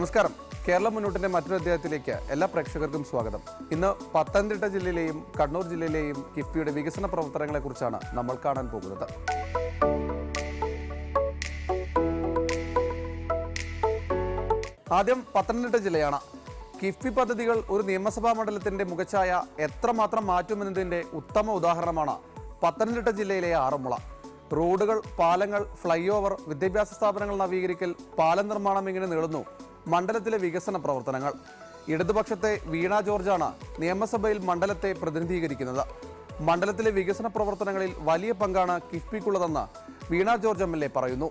നമസ്കാരം കേരളം മുന്നോട്ടിന്റെ മറ്റൊരു അധ്യായത്തിലേക്ക് എല്ലാ പ്രേക്ഷകർക്കും സ്വാഗതം ഇന്ന് പത്തനംതിട്ട ജില്ലയിലെയും കണ്ണൂർ ജില്ലയിലെയും കിഫ്ബിയുടെ വികസന പ്രവർത്തനങ്ങളെ കുറിച്ചാണ് നമ്മൾ കാണാൻ പോകുന്നത് ആദ്യം പത്തനംതിട്ട ജില്ലയാണ് കിഫ്ബി പദ്ധതികൾ ഒരു നിയമസഭാ മണ്ഡലത്തിന്റെ മുഖച്ഛായ എത്രമാത്രം മാറ്റുമെന്നതിന്റെ ഉത്തമ ഉദാഹരണമാണ് പത്തനംതിട്ട ജില്ലയിലെ ആറന്മുള റോഡുകൾ പാലങ്ങൾ ഫ്ലൈ ഓവർ വിദ്യാഭ്യാസ സ്ഥാപനങ്ങൾ നവീകരിക്കൽ പാലം നിർമ്മാണം ഇങ്ങനെ നീളുന്നു മണ്ഡലത്തിലെ വികസന പ്രവർത്തനങ്ങൾ ഇടതുപക്ഷത്തെ വീണ ജോർജാണ് നിയമസഭയിൽ മണ്ഡലത്തെ പ്രതിനിധീകരിക്കുന്നത് മണ്ഡലത്തിലെ വികസന പ്രവർത്തനങ്ങളിൽ വലിയ പങ്കാണ് കിഫ്ബിക്കുള്ളതെന്ന് Veena George M L A പറയുന്നു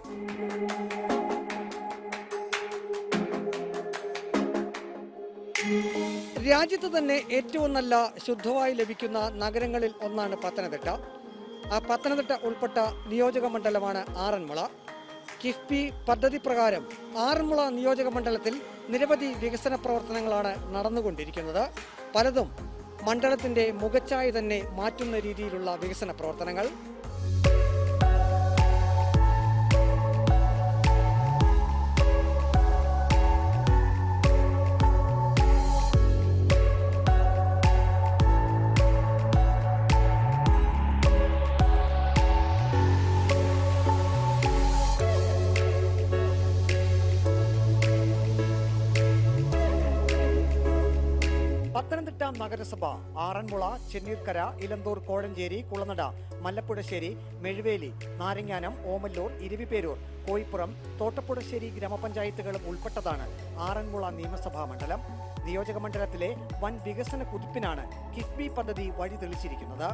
രാജ്യത്ത് തന്നെ ഏറ്റവും നല്ല ശുദ്ധവായു ലഭിക്കുന്ന നഗരങ്ങളിൽ ഒന്നാണ് പത്തനംതിട്ട ആ പത്തനംതിട്ട ഉൾപ്പെട്ട നിയോജക മണ്ഡലമാണ് ആറന്മുള കിഫ്ബി പദ്ധതി പ്രകാരം ആറന്മുള നിയോജക മണ്ഡലത്തിൽ നിരവധി വികസന പ്രവർത്തനങ്ങളാണ് നടന്നുകൊണ്ടിരിക്കുന്നത് പലതും മണ്ഡലത്തിന്റെ മുഖച്ഛായ തന്നെ മാറ്റുന്ന രീതിയിലുള്ള വികസന പ്രവർത്തനങ്ങൾ പത്തനംതിട്ട നഗരസഭ ആറന്മുള ചെന്നീർക്കര ഇലന്തൂർ കോഴഞ്ചേരി കുളനട മല്ലപ്പുഴശ്ശേരി മെഴുവേലി നാരങ്ങാനം ഓമല്ലൂർ ഇരവിപേരൂർ കോയിപ്പുറം തോട്ടപ്പുഴശ്ശേരി ഗ്രാമപഞ്ചായത്തുകളും ഉൾപ്പെട്ടതാണ് ആറന്മുള നിയമസഭാ മണ്ഡലം നിയോജക മണ്ഡലത്തിലെ വൻ വികസന കുതിപ്പിനാണ് കിഫ്ബി പദ്ധതി വഴി തെളിച്ചിരിക്കുന്നത്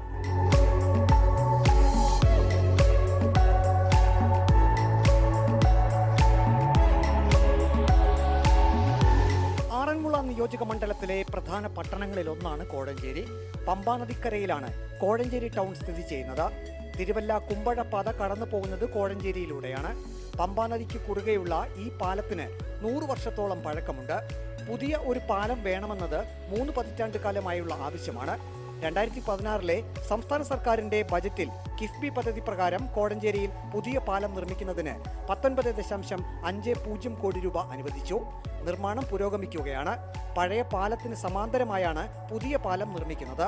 ആറന്മുള നിയോജക മണ്ഡലത്തിലെ പ്രധാന പട്ടണങ്ങളിലൊന്നാണ് കോഴഞ്ചേരി പമ്പാ നദിക്കരയിലാണ് കോഴഞ്ചേരി ടൗൺ സ്ഥിതി ചെയ്യുന്നത് തിരുവല്ല കുമ്പഴ പാത കടന്നു പോകുന്നത് കോഴഞ്ചേരിയിലൂടെയാണ് പമ്പാ നദിക്ക് കുറുകെയുള്ള ഈ പാലത്തിന് നൂറ് വർഷത്തോളം പഴക്കമുണ്ട് പുതിയ ഒരു പാലം വേണമെന്നത് മൂന്ന് പതിറ്റാണ്ട് കാലമായുള്ള ആവശ്യമാണ് രണ്ടായിരത്തി പതിനാറിലെ സംസ്ഥാന സർക്കാരിന്റെ ബജറ്റിൽ കിഫ്ബി പദ്ധതി പ്രകാരം കോടഞ്ചേരിയിൽ പുതിയ പാലം നിർമ്മിക്കുന്നതിന് പത്തൊൻപത് ദശാംശം അഞ്ച് പൂജ്യം കോടി രൂപ അനുവദിച്ചു നിർമ്മാണം പുരോഗമിക്കുകയാണ് പഴയ പാലത്തിന് സമാന്തരമായാണ് പുതിയ പാലം നിർമ്മിക്കുന്നത്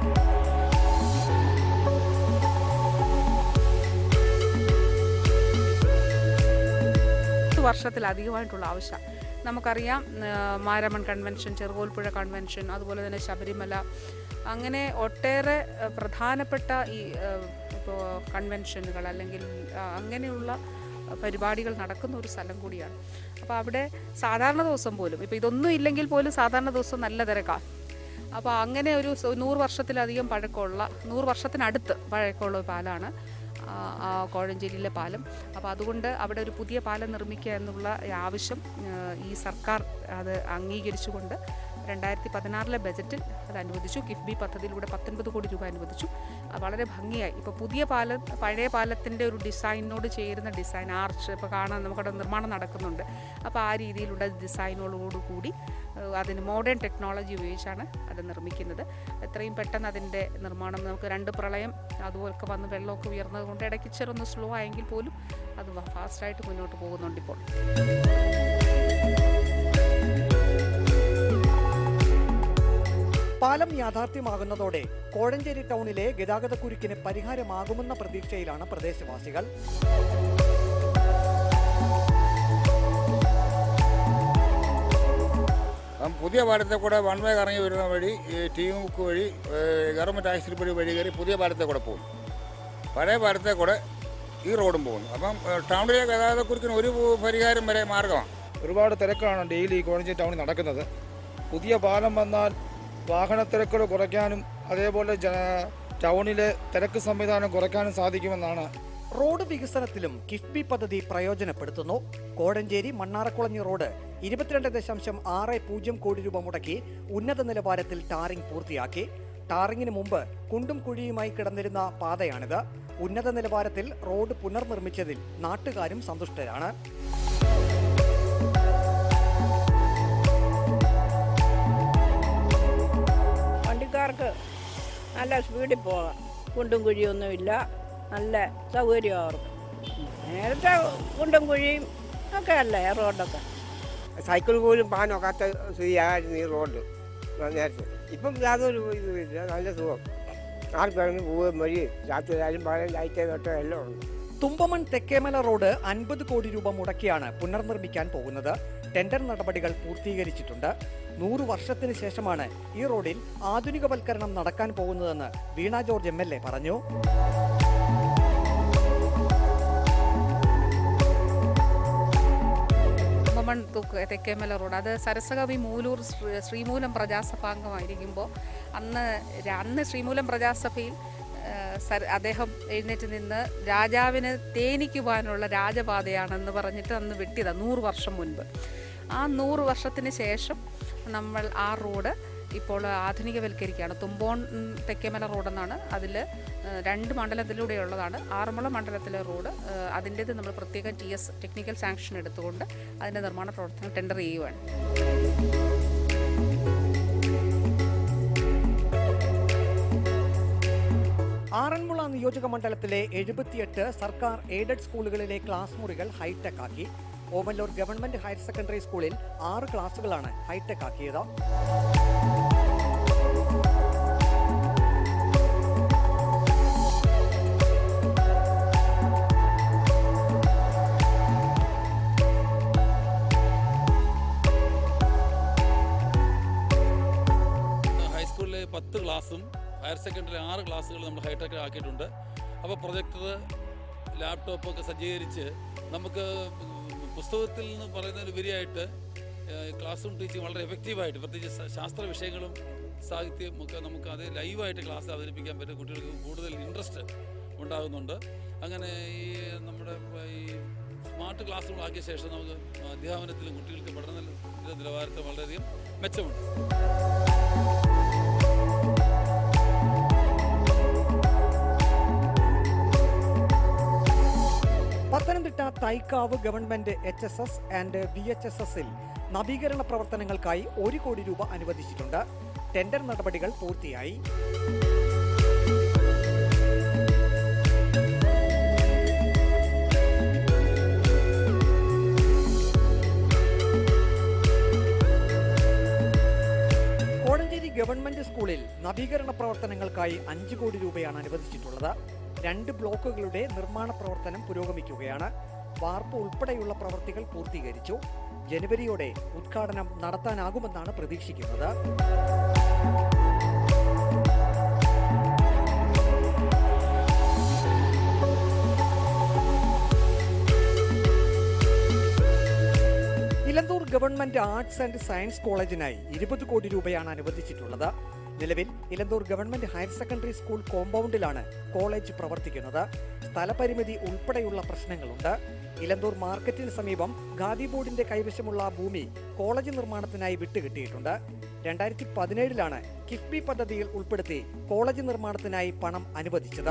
പത്ത് വർഷത്തിലധികമായിട്ടുള്ള ആവശ്യം നമുക്കറിയാം ആ, മാരമൺ കൺവെൻഷൻ ചെറുകോൽപ്പുഴ കൺവെൻഷൻ അതുപോലെ തന്നെ ശബരിമല അങ്ങനെ ഒട്ടേറെ ആ, പ്രധാനപ്പെട്ട ഈ ഇപ്പോൾ കൺവെൻഷനുകൾ അല്ലെങ്കിൽ ആ, അങ്ങനെയുള്ള പരിപാടികൾ നടക്കുന്ന ഒരു സ്ഥലം കൂടിയാണ് അപ്പോൾ അവിടെ സാധാരണ ദിവസം പോലും ഇപ്പോൾ ഇതൊന്നും ഇല്ലെങ്കിൽ പോലും സാധാരണ ദിവസം നല്ല തിരക്കാണ് അപ്പോൾ അങ്ങനെ ഒരു സ- നൂറ് വർഷത്തിലധികം പഴക്കമുള്ള നൂറ് വർഷത്തിനടുത്ത് പഴക്കമുള്ള ഒരു പാലാണ് ആ, ആ കോഴഞ്ചേരിയിലെ പാലം അപ്പോൾ അതുകൊണ്ട് അവിടെ ഒരു പുതിയ പാലം നിർമ്മിക്കുക എന്നുള്ള ഈ ആവശ്യം ആ, ഈ സർക്കാർ അത് അംഗീകരിച്ചുകൊണ്ട് രണ്ടായിരത്തി പതിനാറിലെ ബജറ്റിൽ അത് അനുവദിച്ചു കിഫ്ബി പദ്ധതിയിലൂടെ പത്തൊൻപത് കോടി രൂപ അനുവദിച്ചു അത് വളരെ ഭംഗിയായി ഇപ്പോൾ പുതിയ പാലം പഴയ പാലത്തിൻ്റെ ഒരു ഡിസൈനിനോട് ചേരുന്ന ഡിസൈൻ ആർച്ച് ഇപ്പോൾ കാണാൻ നമുക്കവിടെ നിർമ്മാണം നടക്കുന്നുണ്ട് അപ്പോൾ ആ രീതിയിലുള്ള ഡിസൈനുകളോട് കൂടി ഏഹ് അതിന് മോഡേൺ ടെക്നോളജി ഉപയോഗിച്ചാണ് അത് നിർമ്മിക്കുന്നത് എത്രയും പെട്ടെന്ന് അതിൻ്റെ നിർമ്മാണം നമുക്ക് രണ്ട് പ്രളയം അതുപോലൊക്കെ വന്ന് വെള്ളമൊക്കെ ഉയർന്നത് കൊണ്ട് ഇടയ്ക്ക് ചെറൊന്ന് സ്ലോ ആയെങ്കിൽ പോലും അത് ഫാസ്റ്റായിട്ട് മുന്നോട്ട് പോകുന്നുണ്ട് ഇപ്പോൾ പാലം യാഥാർത്ഥ്യമാകുന്നതോടെ കോഴഞ്ചേരി ടൗണിലെ ഗതാഗതക്കുരുക്കിന് പരിഹാരമാകുമെന്ന പ്രതീക്ഷയിലാണ് പ്രദേശവാസികൾ അപ്പം പുതിയ പാലത്തെ കൂടെ വൺ വേ കറങ്ങി വരുന്ന വഴി ഈ ടി മുക്ക് വഴി ഏഹ്, ഗവൺമെൻറ് ആശുപത്രി വഴി കയറി പുതിയ പാലത്തെ കൂടെ പോകും പഴയ പാലത്തെ കൂടെ ഈ റോഡും പോകുന്നു അപ്പം ഏഹ്, ടൗണിലെ ഗതാഗതക്കുറിക്കിന് ഒരു പരിഹാരം വരെ മാർഗമാണ് ഒരുപാട് തിരക്കാണ് ഡെയിലി കോഴഞ്ചേരി ടൗണിൽ നടക്കുന്നത് പുതിയ പാലം വന്നാൽ വാഹന തിരക്കുകൾ കുറയ്ക്കാനും അതേപോലെ ജന ടൗണിലെ തിരക്ക് സംവിധാനം കുറയ്ക്കാനും സാധിക്കുമെന്നാണ് റോഡ് വികസനത്തിലും കിഫ്ബി പദ്ധതി പ്രയോജനപ്പെടുത്തുന്നു കോടഞ്ചേരി മണ്ണാറക്കുളഞ്ഞി റോഡ് ഇരുപത്തിരണ്ട് ദശാംശം ആറ് പൂജ്യം കോടി രൂപ മുടക്കി ഉന്നത നിലവാരത്തിൽ ടാറിംഗ് പൂർത്തിയാക്കി ടാറിങ്ങിന് മുമ്പ് കുണ്ടും കുഴിയുമായി കിടന്നിരുന്ന പാതയാണിത് ഉന്നത നിലവാരത്തിൽ റോഡ് പുനർനിർമ്മിച്ചതിൽ നാട്ടുകാരും സന്തുഷ്ടരാണ് വണ്ടിക്കാർക്ക് നല്ല സ്പീഡിൽ പോകാം കുണ്ടും കുഴിയൊന്നുമില്ല നല്ല സൗകര്യം അവർക്ക് നേരത്തെ കുണ്ടും കുഴിയും ഒക്കെ അല്ലേ റോഡൊക്കെ സൈക്കിൾ പോലും പാനൊക്കാത്ത സ്ഥിതിയായിരുന്നു ഈ റോഡ് നേരത്തെ ഇപ്പം യാതൊരു ഇതുമില്ല നല്ല സുഖം ആർക്കാണെങ്കിൽ പോവുകയും വഴി രാത്രി ആയാലും പകരം ലൈറ്റ് തൊട്ടോ എല്ലാം ഉണ്ട് തുമ്പമൺ തെക്കേമല റോഡ് അൻപത് കോടി രൂപ മുടക്കിയാണ് പുനർനിർമ്മിക്കാൻ പോകുന്നത് ടെൻഡർ നടപടികൾ പൂർത്തീകരിച്ചിട്ടുണ്ട് നൂറു വർഷത്തിന് ശേഷമാണ് ഈ റോഡിൽ ആധുനികവൽക്കരണം നടക്കാൻ പോകുന്നതെന്ന് Veena George M L A പറഞ്ഞു കുമ്പമൺ തൂക്ക് തെക്കേമല റോഡ് അത് സരസകവി മൂലൂർ ശ്രീ- ശ്രീമൂലം പ്രജാസഭാംഗമായിരിക്കുമ്പോൾ അന്ന് ര- അന്ന് ശ്രീമൂലം പ്രജാസഭയിൽ ആ, സര- അദ്ദേഹം എഴുന്നേറ്റ് നിന്ന് രാജാവിന് തേനിക്കുവാനുള്ള രാജപാതയാണെന്ന് പറഞ്ഞിട്ട് അന്ന് വെട്ടിയതാണ് നൂറ് വർഷം മുൻപ് ആ നൂറ് വർഷത്തിന് ശേഷം നമ്മൾ ആ റോഡ് ഇപ്പോൾ ആധുനികവൽക്കരിക്കുകയാണ് തുമ്പോൺ ഉം, തെക്കേമല റോഡെന്നാണ് അതിൽ രണ്ട് മണ്ഡലത്തിലൂടെയുള്ളതാണ് ആറന്മുള മണ്ഡലത്തിലെ റോഡ് ഏഹ്, അതിൻ്റേത് നമ്മൾ പ്രത്യേക ടി എസ് ടെക്നിക്കൽ സാങ്ഷൻ എടുത്തുകൊണ്ട് അതിൻ്റെ നിർമ്മാണ പ്രവർത്തനം ടെൻഡർ ചെയ്യുവാണ് ആറന്മുള നിയോജക മണ്ഡലത്തിലെ എഴുപത്തിയെട്ട് സർക്കാർ എയ്ഡഡ് സ്കൂളുകളിലെ ക്ലാസ് മുറികൾ ഹൈടെക് ആക്കി ഓമല്ലൂർ ഗവൺമെന്റ് ഹയർ സെക്കൻഡറി സ്കൂളിൽ ആറ് ക്ലാസുകളാണ് ഹൈടെക് ആക്കിയത് ഹൈസ്കൂളിലെ പത്ത് ക്ലാസ്സും ഹയർ സെക്കൻഡറി ആറ് ക്ലാസ്സുകൾ നമ്മൾ ഹൈടെക് ആക്കിയിട്ടുണ്ട് അപ്പോൾ പ്രൊജക്ടർ ലാപ്ടോപ്പ് ഒക്കെ സജ്ജീകരിച്ച് നമുക്ക് പുസ്തകത്തിൽ നിന്ന് പറയുന്നതിന് ഉപരിയായിട്ട് ക്ലാസ് റൂം ടീച്ചിങ് വളരെ എഫക്റ്റീവായിട്ട് പ്രത്യേകിച്ച് ശാ- ശാസ്ത്ര വിഷയങ്ങളും സാഹിത്യം ഒക്കെ നമുക്ക് അത് ലൈവായിട്ട് ക്ലാസ് അവതരിപ്പിക്കാൻ പറ്റും കുട്ടികൾക്ക് കൂടുതൽ ഇൻട്രസ്റ്റ് ഉണ്ടാകുന്നുണ്ട് അങ്ങനെ ഈ നമ്മുടെ ഈ സ്മാർട്ട് ക്ലാസ് റൂം ആക്കിയ ശേഷം നമുക്ക് അധ്യാപനത്തിലും കുട്ടികൾക്ക് പഠന നില- നിലവാരത്തിൽ വളരെയധികം മെച്ചമുണ്ട് Pathanamthitta Thaikkavu government H S S and B H S എസിൽ നവീകരണ പ്രവർത്തനങ്ങൾക്കായി ഒരു കോടി രൂപ അനുവദിച്ചിട്ടുണ്ട് ടെൻഡർ നടപടികൾ പൂർത്തിയായി കോഴഞ്ചേരി ഗവൺമെന്റ് സ്കൂളിൽ നവീകരണ പ്രവർത്തനങ്ങൾക്കായി അഞ്ച് കോടി രൂപയാണ് അനുവദിച്ചിട്ടുള്ളത് രണ്ട് ബ്ലോക്കുകളുടെ നിർമ്മാണ പ്രവർത്തനം പുരോഗമിക്കുകയാണ് വാർപ്പ് ഉൾപ്പെടെയുള്ള പ്രവർത്തികൾ പൂർത്തീകരിച്ചു ജനുവരിയോടെ ഉദ്ഘാടനം നടത്താനാകുമെന്നാണ് പ്രതീക്ഷിക്കുന്നത് Elanthoor government arts and science കോളേജിനായി ഇരുപത് കോടി രൂപയാണ് അനുവദിച്ചിട്ടുള്ളത് നിലവിൽ Elanthoor government higher secondary school കോമ്പൗണ്ടിലാണ് കോളേജ് പ്രവർത്തിക്കുന്നത് സ്ഥലപരിമിതി ഉൾപ്പെടെയുള്ള പ്രശ്നങ്ങളുണ്ട് ഇലന്തൂർ മാർക്കറ്റിന് സമീപം ഖാദി ബോർഡിന്റെ കൈവശമുള്ള ഭൂമി കോളേജ് നിർമ്മാണത്തിനായി വിട്ടുകിട്ടിയിട്ടുണ്ട് രണ്ടായിരത്തി പതിനേഴിലാണ് കിഫ്ബി പദ്ധതിയിൽ ഉൾപ്പെടുത്തി കോളേജ് നിർമ്മാണത്തിനായി പണം അനുവദിച്ചത്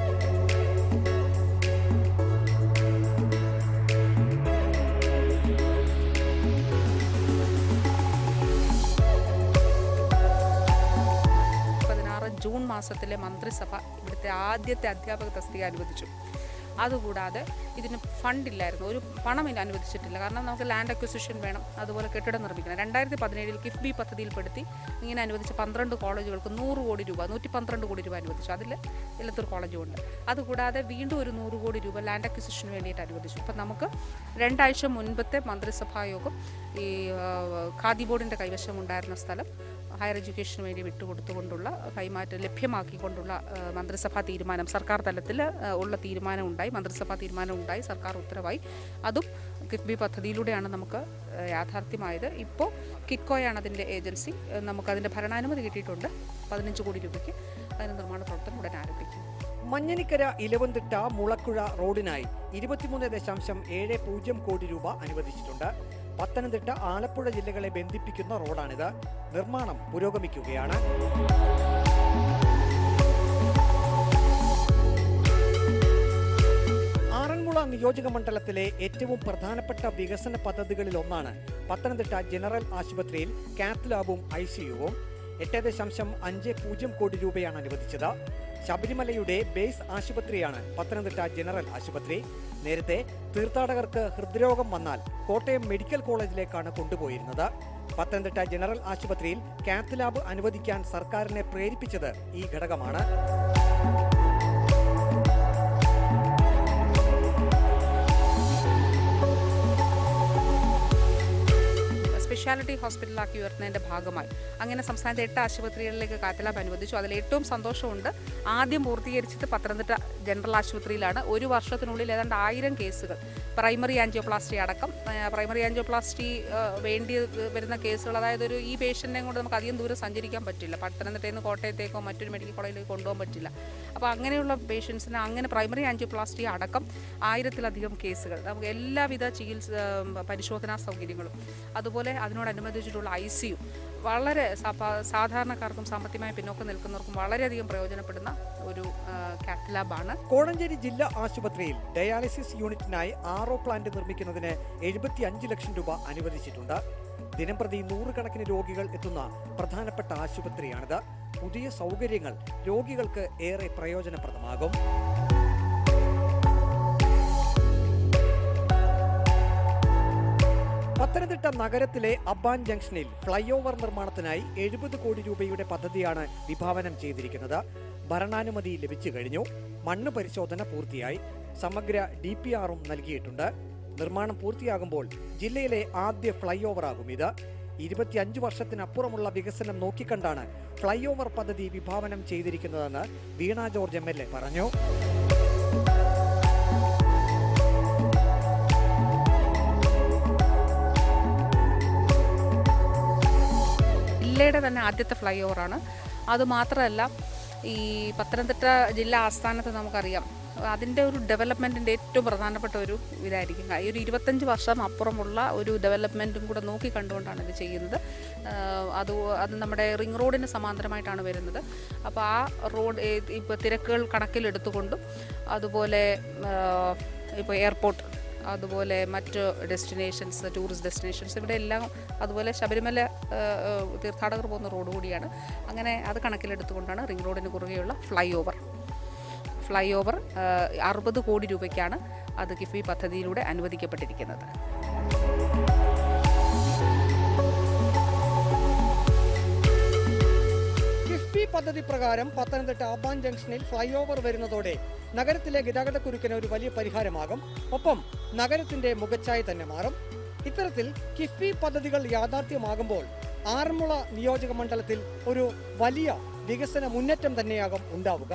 പതിനാറ് ജൂൺ മാസത്തിലെ മന്ത്രിസഭ ഇവിടുത്തെ ആദ്യത്തെ അധ്യാപക തസ്തിക അനുവദിച്ചു അതുകൂടാതെ ഇതിന് ഫണ്ടില്ലായിരുന്നു ഒരു പണം ഇതിന് അനുവദിച്ചിട്ടില്ല കാരണം നമുക്ക് ലാൻഡ് അക്വിസിഷൻ വേണം അതുപോലെ കെട്ടിടം നിർമ്മിക്കണം രണ്ടായിരത്തി പതിനേഴിൽ കിഫ്ബി പദ്ധതിയിൽപ്പെടുത്തി ഇങ്ങനെ അനുവദിച്ച പന്ത്രണ്ട് കോളേജുകൾക്ക് നൂറ് കോടി രൂപ നൂറ്റി പന്ത്രണ്ട് കോടി രൂപ അനുവദിച്ചു അതിൽ ഇലത്തൂർ കോളേജും ഉണ്ട് അതുകൂടാതെ വീണ്ടും ഒരു നൂറ് കോടി രൂപ ലാൻഡ് അക്വിസിഷന് വേണ്ടിയിട്ട് അനുവദിച്ചു അപ്പം നമുക്ക് രണ്ടാഴ്ച മുൻപത്തെ മന്ത്രിസഭാ യോഗം ഈ ആ, ഖാദി ബോർഡിൻ്റെ കൈവശം ഉണ്ടായിരുന്ന സ്ഥലം ഹയർ എഡ്യൂക്കേഷന് വേണ്ടി വിട്ടുകൊടുത്തുകൊണ്ടുള്ള കൈമാറ്റം ലഭ്യമാക്കിക്കൊണ്ടുള്ള ആ, മന്ത്രിസഭാ തീരുമാനം സർക്കാർ തലത്തിൽ ആ, ഉള്ള തീരുമാനം ഉണ്ടായി മന്ത്രിസഭാ തീരുമാനം ഉണ്ടായി സർക്കാർ ഉത്തരവായി അതും കിഫ്ബി പദ്ധതിയിലൂടെയാണ് നമുക്ക് ആ, യാഥാർത്ഥ്യമായത് ഇപ്പോൾ കിക്കോയാണ് അതിൻ്റെ ഏജൻസി ആ, നമുക്കതിൻ്റെ ഭരണാനുമതി കിട്ടിയിട്ടുണ്ട് പതിനഞ്ച് കോടി രൂപയ്ക്ക് അതിന് നിർമ്മാണ പ്രവർത്തനം ഉടൻ ആരംഭിക്കും മഞ്ഞനിക്കര ഇലവന്തിട്ട മുളക്കുഴ റോഡിനായി ഇരുപത്തിമൂന്ന് ദശാംശം ഏഴ് പൂജ്യം കോടി രൂപ അനുവദിച്ചിട്ടുണ്ട് പത്തനംതിട്ട ആലപ്പുഴ ജില്ലകളെ ബന്ധിപ്പിക്കുന്ന റോഡാണിത് നിർമ്മാണം പുരോഗമിക്കുകയാണ് ആറന്മുള നിയോജക മണ്ഡലത്തിലെ ഏറ്റവും പ്രധാനപ്പെട്ട വികസന പദ്ധതികളിൽ ഒന്നാണ് പത്തനംതിട്ട ജനറൽ ആശുപത്രിയിൽ കാത്ത് ലാബും ഐ സിയുവും എട്ട് ദശാംശം അഞ്ച് പൂജ്യം കോടി രൂപയാണ് അനുവദിച്ചത് ശബരിമലയുടെ ബേസ് ആശുപത്രിയാണ് പത്തനംതിട്ട ജനറൽ ആശുപത്രി നേരത്തെ തീർത്ഥാടകർക്ക് ഹൃദ്രോഗം വന്നാൽ കോട്ടയം മെഡിക്കൽ കോളേജിലേക്കാണ് കൊണ്ടുപോയിരുന്നത് പത്തനംതിട്ട ജനറൽ ആശുപത്രിയിൽ കാത്ത് ലാബ് അനുവദിക്കാൻ സർക്കാരിനെ പ്രേരിപ്പിച്ചത് ഈ ഘടകമാണ് സ്പെഷ്യാലിറ്റി ഹോസ്പിറ്റലാക്കി ഉയർത്തുന്നതിൻ്റെ ഭാഗമായി അങ്ങനെ സംസ്ഥാനത്തെ എട്ട് ആശുപത്രികളിലേക്ക് കാത്തലാബ് അനുവദിച്ചു അതിൽ ഏറ്റവും സന്തോഷമുണ്ട് ആദ്യം പൂർത്തീകരിച്ചത് പത്തനംതിട്ട ജനറൽ ആശുപത്രിയിലാണ് ഒരു വർഷത്തിനുള്ളിൽ ഏതാണ്ട് ആയിരം കേസുകൾ പ്രൈമറി ആൻജിയോപ്ലാസ്റ്റി അടക്കം ആ, പ്രൈമറി ആൻജിയോപ്ലാസ്റ്റി ആ, വേണ്ടി വരുന്ന കേസുകൾ അതായത് ഒരു ഈ പേഷ്യൻറ്റിനെ കൊണ്ട് നമുക്ക് അധികം ദൂരം സഞ്ചരിക്കാൻ പറ്റില്ല പത്തനംതിട്ടയിൽ നിന്ന് കോട്ടയത്തേക്കോ മറ്റൊരു മെഡിക്കൽ കോളേജിലേക്ക് കൊണ്ടുപോകാൻ പറ്റില്ല അപ്പോൾ അങ്ങനെയുള്ള പേഷ്യൻസിന് അങ്ങനെ പ്രൈമറി ആൻജിയോപ്ലാസ്റ്റി അടക്കം ആയിരത്തിലധികം കേസുകൾ നമുക്ക് എല്ലാവിധ ചികിത്സ ആ, പരിശോധനാ സൗകര്യങ്ങളും അതുപോലെ അതിനോടനുബന്ധിച്ചിട്ടുള്ള ഐ സി യു വളരെ സാ- സാധാരണക്കാർക്കും സാമ്പത്തികമായി പിന്നോക്കം നിൽക്കുന്നവർക്കും വളരെയധികം പ്രയോജനപ്പെടുന്ന ഒരു കാത്ത് ലാബാണ് കോഴഞ്ചേരി ജില്ലാ ആശുപത്രിയിൽ ഡയാലിസിസ് യൂണിറ്റിനായി ആറോ പ്ലാന്റ് നിർമ്മിക്കുന്നതിന് എഴുപത്തി അഞ്ച് ലക്ഷം രൂപ അനുവദിച്ചിട്ടുണ്ട് ദിനംപ്രതി നൂറുകണക്കിന് രോഗികൾ എത്തുന്ന പ്രധാനപ്പെട്ട ആശുപത്രിയാണിത് പുതിയ സൗകര്യങ്ങൾ രോഗികൾക്ക് ഏറെ പ്രയോജനപ്രദമാകും പത്തനംതിട്ട നഗരത്തിലെ അബ്ബാൻ ജംഗ്ഷനിൽ ഫ്ലൈ ഓവർ നിർമ്മാണത്തിനായി എഴുപത് കോടി രൂപയുടെ പദ്ധതിയാണ് വിഭാവനം ചെയ്തിരിക്കുന്നത് ഭരണാനുമതി ലഭിച്ചു കഴിഞ്ഞു മണ്ണ് പരിശോധന പൂർത്തിയായി സമഗ്ര ഡി പി ആറും നൽകിയിട്ടുണ്ട് നിർമ്മാണം പൂർത്തിയാകുമ്പോൾ ജില്ലയിലെ ആദ്യ ഫ്ലൈ ഓവർ ആകും ഇത് ഇരുപത്തിയഞ്ച് വർഷത്തിനപ്പുറമുള്ള വികസനം നോക്കിക്കണ്ടാണ് ഫ്ലൈ ഓവർ പദ്ധതി വിഭാവനം ചെയ്തിരിക്കുന്നതെന്ന് Veena George M L A പറഞ്ഞു ജില്ലയുടെ തന്നെ ആദ്യത്തെ ഫ്ലൈ ഓവറാണ് അതുമാത്രമല്ല ഈ പത്തനംതിട്ട ജില്ലാ ആസ്ഥാനത്ത് നമുക്കറിയാം അതിൻ്റെ ഒരു ഡെവലപ്മെൻറ്റിൻ്റെ ഏറ്റവും പ്രധാനപ്പെട്ട ഒരു ഇതായിരിക്കും ഈ ഒരു ഇരുപത്തഞ്ച് വർഷം അപ്പുറമുള്ള ഒരു ഡെവലപ്മെൻറ്റും കൂടെ നോക്കി കണ്ടുകൊണ്ടാണ് ഇത് ചെയ്യുന്നത് ആഹ് അത് അത് നമ്മുടെ റിംഗ് റോഡിന് സമാന്തരമായിട്ടാണ് വരുന്നത് അപ്പോൾ ആ റോഡ് ഇപ്പോൾ തിരക്കുകൾ കണക്കിലെടുത്തുകൊണ്ടും അതുപോലെ ഇപ്പോൾ എയർപോർട്ട് അതുപോലെ മറ്റ് ഡെസ്റ്റിനേഷൻസ് ടൂറിസ്റ്റ് ഡെസ്റ്റിനേഷൻസ് ഇവിടെ എല്ലാം അതുപോലെ ശബരിമല ആ, ആ, തീർത്ഥാടകർ പോകുന്ന റോഡ് കൂടിയാണ് അങ്ങനെ അത് കണക്കിലെടുത്തുകൊണ്ടാണ് റിംഗ് റോഡിന് കുറുകെയുള്ള ഫ്ലൈ ഓവർ ഫ്ലൈ ഓവർ അറുപത് കോടി രൂപയ്ക്കാണ് അത് കിഫ്ബി പദ്ധതിയിലൂടെ അനുവദിക്കപ്പെട്ടിരിക്കുന്നത് കിഫ്ബി പദ്ധതി പ്രകാരം പത്തനംതിട്ട അബാൻ ജംഗ്ഷനിൽ ഫ്ലൈ ഓവർ വരുന്നതോടെ നഗരത്തിലെ ഗതാഗതക്കുരുക്കിന് ഒരു വലിയ പരിഹാരമാകും ഒപ്പം നഗരത്തിന്റെ മുഖച്ഛായ തന്നെ മാറും ഇത്തരത്തിൽ കിഫ്ബി പദ്ധതികൾ യാഥാർത്ഥ്യമാകുമ്പോൾ ആറന്മുള നിയോജക മണ്ഡലത്തിൽ ഒരു വലിയ വികസന മുന്നേറ്റം തന്നെയാകും ഉണ്ടാവുക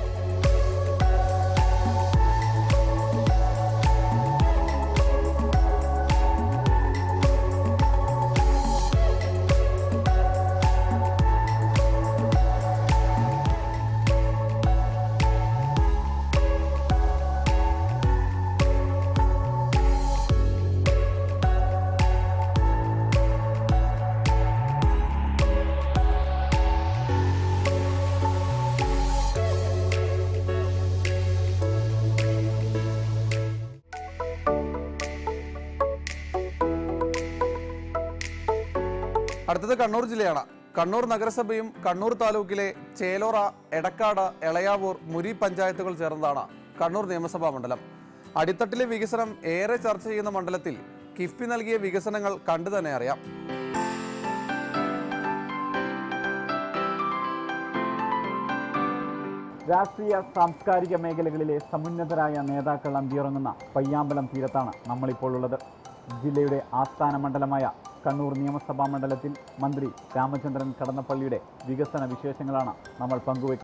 അടുത്തത് കണ്ണൂർ ജില്ലയാണ് കണ്ണൂർ നഗരസഭയും കണ്ണൂർ താലൂക്കിലെ ചേലോറ എടക്കാട് എളയാവൂർ മുരി പഞ്ചായത്തുകൾ ചേർന്നതാണ് കണ്ണൂർ നിയമസഭാ മണ്ഡലം അടിത്തട്ടിലെ വികസനം ഏറെ ചർച്ച ചെയ്യുന്ന മണ്ഡലത്തിൽ കിഫ്ബി നൽകിയ വികസനങ്ങൾ കണ്ടു തന്നെ അറിയാം രാഷ്ട്രീയ സാംസ്കാരിക മേഖലകളിലെ സമുന്നതരായ നേതാക്കൾ അന്തിയുറങ്ങുന്ന പയ്യാമ്പലം തീരത്താണ് നമ്മളിപ്പോൾ ഉള്ളത് ജില്ലയുടെ ആസ്ഥാന മണ്ഡലമായ കണ്ണൂർ നിയമസഭാ മണ്ഡലത്തിൽ മന്ത്രി രാമചന്ദ്രൻ കടന്നപ്പള്ളിയുടെ വികസന വിശേഷങ്ങളാണ് നമ്മൾ പങ്കുവയ്ക്കുന്നത്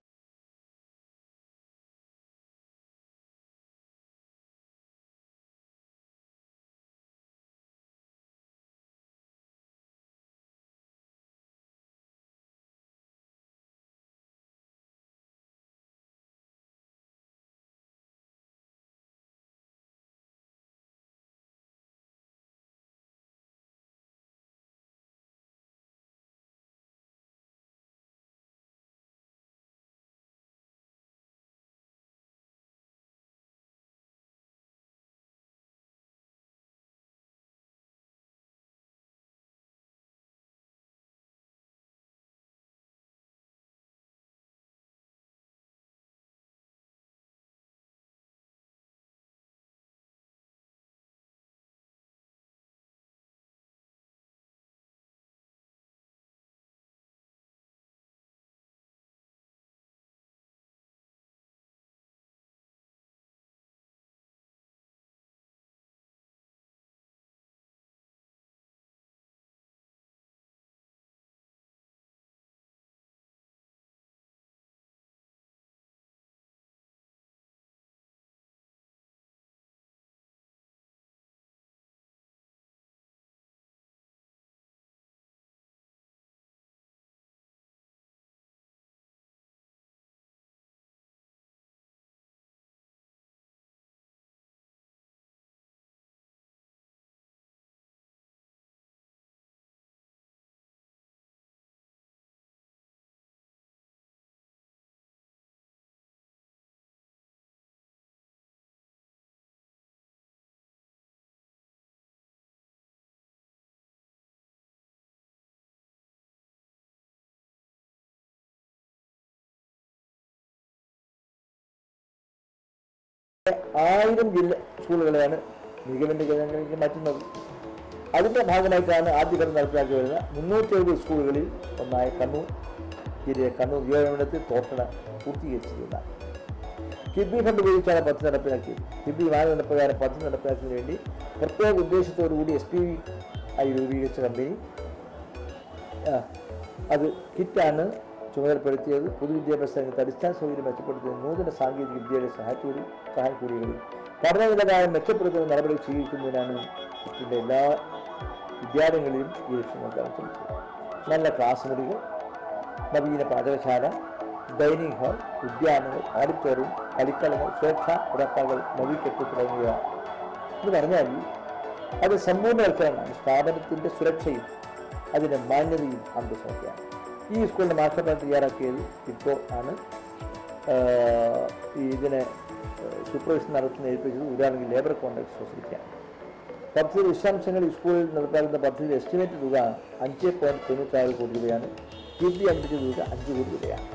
ആയിരം ജില്ല സ്കൂളുകളെയാണ് മികവിൻ്റെ കേന്ദ്രങ്ങളിലേക്ക് മാറ്റുന്നത് അതിൻ്റെ ഭാഗമായിട്ടാണ് ആദ്യഘട്ടം നടപ്പിലാക്കി വരുന്ന മുന്നൂറ്റി എഴുപത് സ്കൂളുകളിൽ ഒന്നായ കണ്ണൂർ ജില്ലയിലെ കണ്ണൂർ നിയോജകമണ്ഡലത്തിൽ തോട്ടണ പൂർത്തീകരിച്ചിരുന്നതാണ് കിബി ഫണ്ട് ഉപയോഗിച്ചാണ് പദ്ധതി നടപ്പിലാക്കിയത് കിബി മാനദണ്ഡപ്രകാരം പദ്ധതി നടപ്പിലാക്കുന്നതിന് വേണ്ടി പ്രത്യേക ഉദ്ദേശത്തോടുകൂടി എസ് പി വി ആയി രൂപീകരിച്ച കമ്പനി ആ, അത് കിറ്റാണ് ചുമതലപ്പെടുത്തിയത് പൊതുവിദ്യാഭ്യാസ രംഗത്ത് അടിസ്ഥാന സൗകര്യം മെച്ചപ്പെടുത്തുന്ന നൂതന സാങ്കേതിക വിദ്യയുടെ സഹായത്തോടെ സഹായം കൂടിയവരും പഠന നിലവാരം മെച്ചപ്പെടുത്തുന്ന നടപടി സ്വീകരിക്കുന്നതിനാണ് കിറ്റിൻ്റെ എല്ലാ വിദ്യാലയങ്ങളിലും ഈ ലക്ഷ്യം നോക്കാൻ ശ്രമിച്ചത് നല്ല ക്ലാസ് മുറികൾ നവീന പാചകശാല ഡൈനിങ് ഹാൾ ഉദ്യാനങ്ങൾ ഓഡിറ്റോറിയം കളിക്കളങ്ങൾ സുരക്ഷാ ഉറപ്പകൾ നവീകെട്ട് തുടങ്ങിയവ എന്ന് പറഞ്ഞാൽ അത് സമ്പൂർണ്ണവൽക്കരണമാണ് സ്ഥാപനത്തിൻ്റെ സുരക്ഷയും അതിൻ്റെ മാന്യതയും അന്തസ്സൊക്കെയാണ് ഈ സ്കൂളിൻ്റെ മാസ്റ്റർ പ്ലാൻ തയ്യാറാക്കിയത് ഇപ്പോൾ ആണ് ആഹ്, ഈ ഇതിനെ സൂപ്പർവിഷൻ നടത്തുന്ന ഏൽപ്പിച്ചത് ഉദാഹരണം ലേബർ കോൺട്രാക്ട് സൊസൈറ്റിയാണ് പദ്ധതി വിശദാംശങ്ങൾ ഈ സ്കൂളിൽ നടപ്പാക്കുന്ന പദ്ധതിയുടെ എസ്റ്റിമേറ്റ് തുക അഞ്ച് പോയിന്റ് തൊണ്ണൂറ്റാറ് കോടി രൂപയാണ് കിഫ്ബി അനുവദിച്ച തുക അഞ്ച് കോടി രൂപയാണ്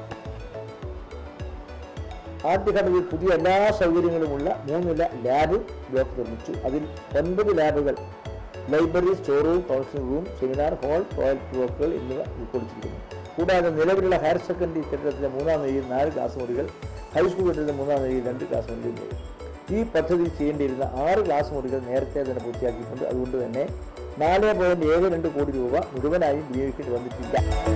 ആദ്യഘട്ടത്തിൽ പുതിയ എല്ലാ സൗകര്യങ്ങളുമുള്ള മൂന്നില ലാബ് ബ്ലോക്ക് നിർമ്മിച്ചു അതിൽ ഒൻപത് ലാബുകൾ library store room counselling room seminar hall toilet ബ്ലോക്കുകൾ എന്നിവ ഉൾക്കൊള്ളിച്ചിരിക്കുന്നു കൂടാതെ നിലവിലുള്ള ഹയർ സെക്കൻഡറി കെട്ടിടത്തിലെ മൂന്നാം നിലയിൽ നാല് ക്ലാസ് മുറികൾ ഹൈസ്കൂൾ കെട്ടിടത്തിലെ മൂന്നാം നിലയിൽ രണ്ട് ക്ലാസ് മുറികൾ ഉണ്ട്. ഈ പദ്ധതി ചെയ്യേണ്ടിയിരുന്ന ആറ് ക്ലാസ് മുറികൾ നേരത്തെ തന്നെ പൂർത്തിയാക്കിയിട്ടുണ്ട് അതുകൊണ്ട് തന്നെ നാല് പോയിന്റ് ഏഴ് രണ്ട് കോടി രൂപ മുഴുവനായും വിനിയോഗിക്കേണ്ടി വന്നിട്ടില്ല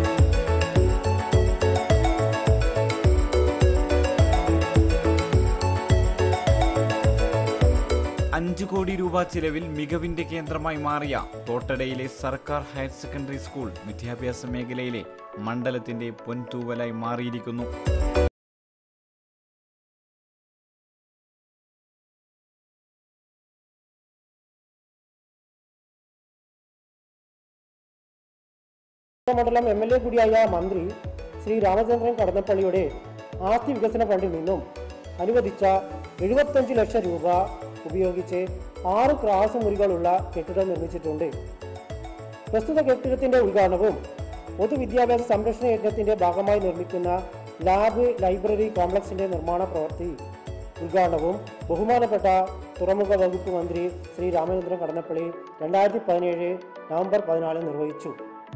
അഞ്ച് കോടി രൂപ ചിലവിൽ മികവിന്റെ കേന്ദ്രമായി മാറിയ തോട്ടടയിലെ സർക്കാർ ഹയർ സെക്കൻഡറി സ്കൂൾ വിദ്യാഭ്യാസ മേഖലയിലെ മണ്ഡലത്തിന്റെ പൊൻതൂവലായി മാറിയിരിക്കുന്നു മണ്ഡലം എം എൽ എ കൂടിയായ മന്ത്രി ശ്രീ രാമചന്ദ്രൻ കടന്നപ്പള്ളിയുടെ ആസ്തി വികസന ഫണ്ടിൽ നിന്നും അനുവദിച്ച എഴുപത്തഞ്ച് ലക്ഷം രൂപ ഉപയോഗിച്ച് ആറ് ക്ലാസ് മുറികളുള്ള കെട്ടിടം നിർമ്മിച്ചിട്ടുണ്ട് പ്രസ്തുത കെട്ടിടത്തിന്റെ ഉദ്ഘാടനവും പൊതുവിദ്യാഭ്യാസ സംരക്ഷണ യജ്ഞത്തിന്റെ ഭാഗമായി നിർമ്മിക്കുന്ന ലാബ് ലൈബ്രറി കോംപ്ലക്സിന്റെ നിർമ്മാണ പ്രവൃത്തി ഉദ്ഘാടനവും ബഹുമാനപ്പെട്ട തുറമുഖ വകുപ്പ് മന്ത്രി ശ്രീ രാമചന്ദ്രൻ കടന്നപ്പള്ളി രണ്ടായിരത്തി പതിനേഴ് നവംബർ പതിനാലിന് നിർവഹിച്ചു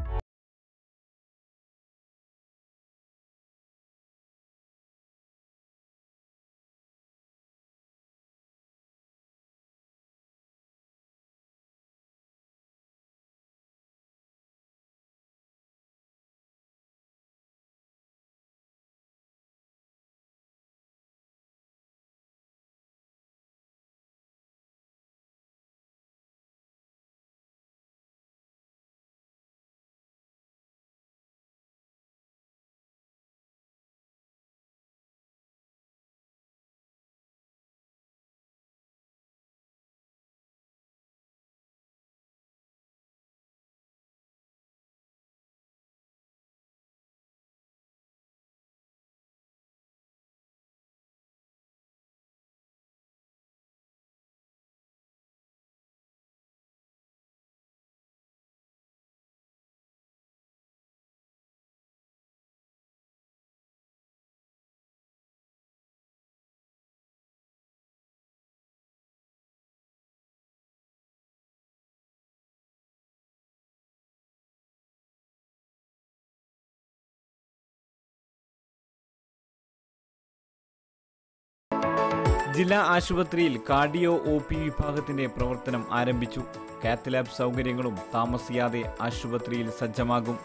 ജില്ലാ ആശുപത്രിയിൽ കാർഡിയോ ഒ പി വിഭാഗത്തിന്റെ പ്രവർത്തനം ആരംഭിച്ചു കാത്ത് ലാബ് സൗകര്യങ്ങളും താമസിയാതെ ആശുപത്രിയിൽ സജ്ജമാകും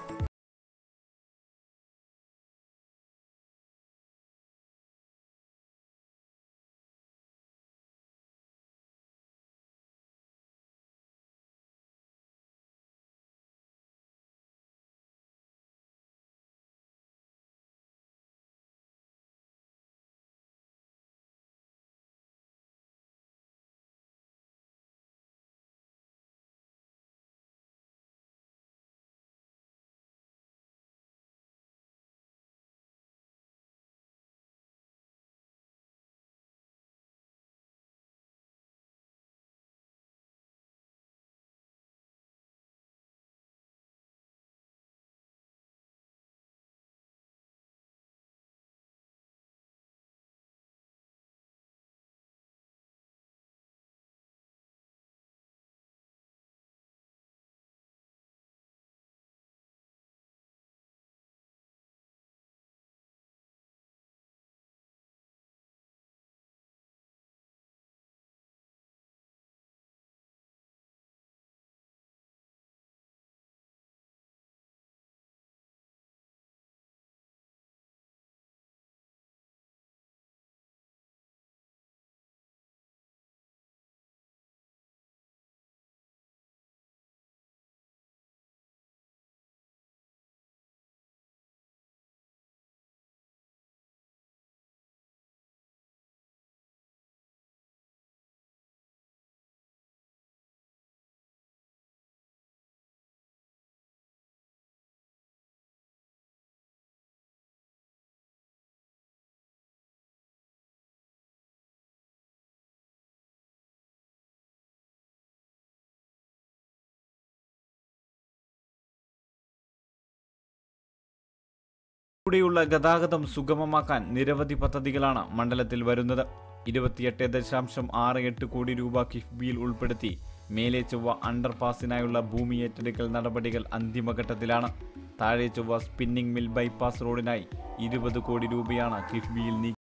ഉൾപ്പെടെയുള്ള ഗതാഗതം സുഗമമാക്കാൻ നിരവധി പദ്ധതികളാണ് മണ്ഡലത്തിൽ വരുന്നത് ഇരുപത്തിയെട്ട് ദശാംശം ആറ് എട്ട് കോടി രൂപ കിഫ്ബിയിൽ ഉൾപ്പെടുത്തി മേലെ ചൊവ്വ അണ്ടർപാസിനായുള്ള ഭൂമി ഏറ്റെടുക്കൽ നടപടികൾ അന്തിമഘട്ടത്തിലാണ് താഴെ ചൊവ്വ സ്പിന്നിംഗ് മിൽ ബൈപ്പാസ് റോഡിനായി ഇരുപത് കോടി രൂപയാണ് കിഫ്ബിയിൽ നീക്കി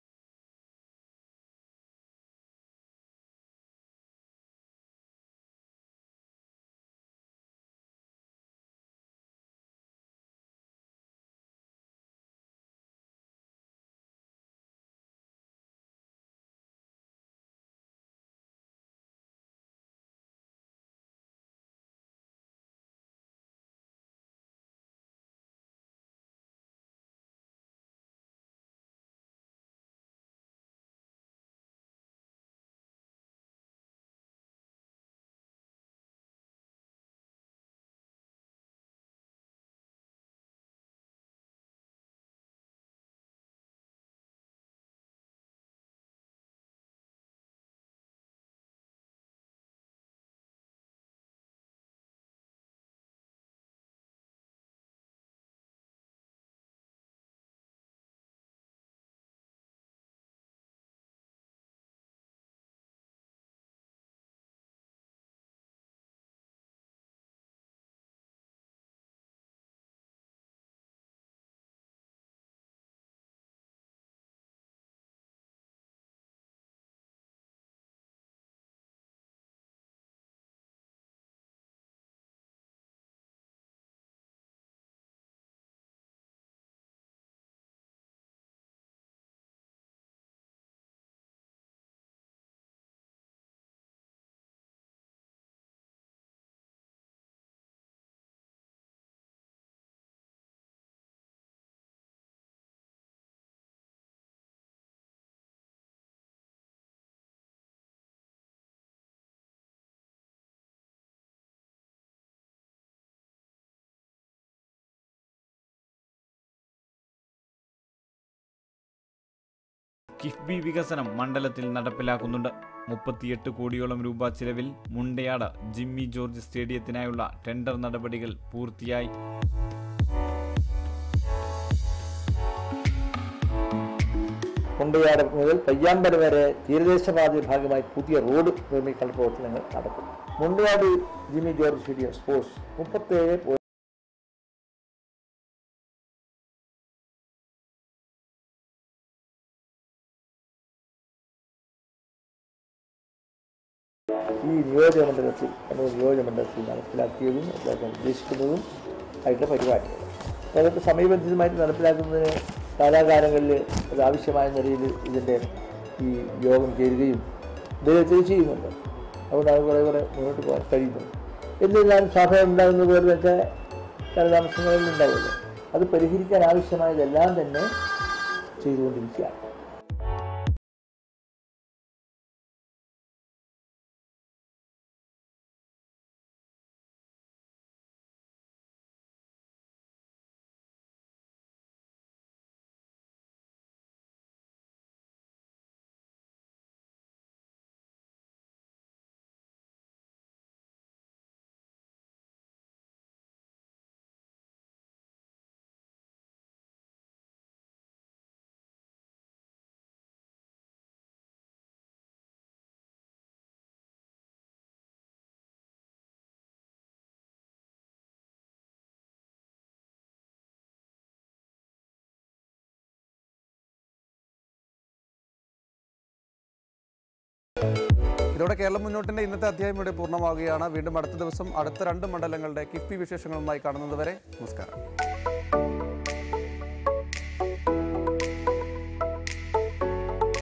കിഫ്ബി വികസനം മണ്ഡലത്തിൽ നടപ്പിലാക്കുന്നുണ്ട് മുപ്പത്തിയെട്ട് കോടിയോളം രൂപ ചിലവിൽ മുണ്ടയാട് ജിമ്മി ജോർജ് സ്റ്റേഡിയത്തിനായുള്ള ടെൻഡർ നടപടികൾ പൂർത്തിയായി മുണ്ടയാട് മുതൽ പയ്യാമ്പല വരെ തീരദേശപാത ഭാഗമായി പുതിയ റോഡ് നിർമ്മിക്കാനുള്ള പ്രവർത്തനങ്ങൾ നടക്കും മുണ്ടയാട് ജിമ്മി ജോർജ് സ്റ്റേഡിയം സ്പോർട്സ് മുപ്പത്തേഴ് പോയിന്റ് ഈ നിയോജകമണ്ഡലത്തിൽ കണ്ണൂർ നിയോജകമണ്ഡലത്തിൽ നടപ്പിലാക്കിയതും നടപ്പിലാക്കാൻ ഉദ്ദേശിക്കുന്നതും ആയിട്ടുള്ള പരിപാടികൾ അതൊക്കെ സമയബന്ധിതമായിട്ട് നടപ്പിലാക്കുന്നതിന് കാലാകാലങ്ങളിൽ അത് ആവശ്യമായ നിലയിൽ ഇതിൻ്റെ ഈ യോഗം ചേരുകയും വിലയിരുത്തുകയും ചെയ്യുന്നുണ്ട് അതുകൊണ്ടാണ് കുറേ കുറേ മുന്നോട്ട് പോകാൻ കഴിയുന്നത് എന്നിരുന്നാലും സഭ ഉണ്ടാകുന്ന പോലൊക്കെ കാലതാമസങ്ങളിൽ ഉണ്ടാവുമല്ലോ അത് പരിഹരിക്കാൻ ആവശ്യമായതെല്ലാം തന്നെ ചെയ്തുകൊണ്ടിരിക്കുകയാണ് ഇതോടെ കേരളം മുന്നോട്ടിന്റെ ഇന്നത്തെ അധ്യായം ഇവിടെ പൂർണ്ണമാവുകയാണ് വീണ്ടും അടുത്ത ദിവസം അടുത്ത രണ്ട് മണ്ഡലങ്ങളുടെ കിഫ്ബി വിശേഷങ്ങളുമായി കാണുന്നതുവരെ നമസ്കാരം